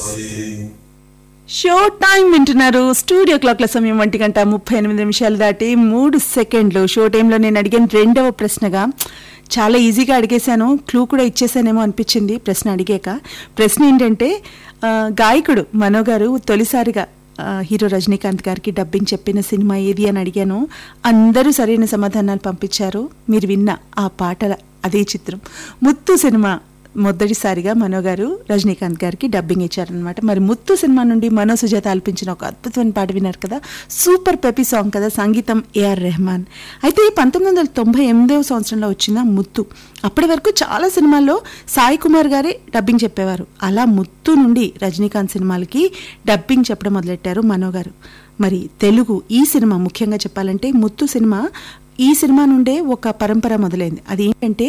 show time వింటున్నారు studio క్లాక్ల సమయం ఒంటి గంట ముప్పై ఎనిమిది నిమిషాలు దాటి మూడు సెకండ్లు షో టైంలో నేను అడిగిన రెండవ ప్రశ్నగా చాలా ఈజీగా అడిగేశాను క్లూ కూడా ఇచ్చేసానేమో అనిపించింది ప్రశ్న అడిగాక ప్రశ్న ఏంటంటే ఆ, గాయకుడు మనో గారు తొలిసారిగా ఆ, హీరో రజనీకాంత్ గారికి డబ్బింగ్ చెప్పిన సినిమా ఏది అని అడిగాను అందరూ సరైన సమాధానాలు పంపించారు మీరు విన్న ఆ పాటల అదే చిత్రం ముత్తు సినిమా మొదటిసారిగా మనో గారు రజనీకాంత్ గారికి డబ్బింగ్ ఇచ్చారనమాట మరి ముత్తు సినిమా నుండి మనో సుజాత ఆలపించిన ఒక అద్భుతమైన పాట విన్నారు కదా సూపర్ పెపీ సాంగ్ కదా సంగీతం ఏఆర్ రెహమాన్ అయితే పంతొమ్మిది వందల తొంభై ఎనిమిదవ సంవత్సరంలో వచ్చిన ముత్తు అప్పటి వరకు చాలా సినిమాల్లో సాయి కుమార్ గారే డబ్బింగ్ చెప్పేవారు అలా ముత్తు నుండి రజనీకాంత్ సినిమాలకి డబ్బింగ్ చెప్పడం మొదలెట్టారు మనో గారు మరి తెలుగు ఈ సినిమా ముఖ్యంగా చెప్పాలంటే ముత్తు సినిమా ఈ సినిమా నుండే ఒక పరంపర మొదలైంది అది ఏంటంటే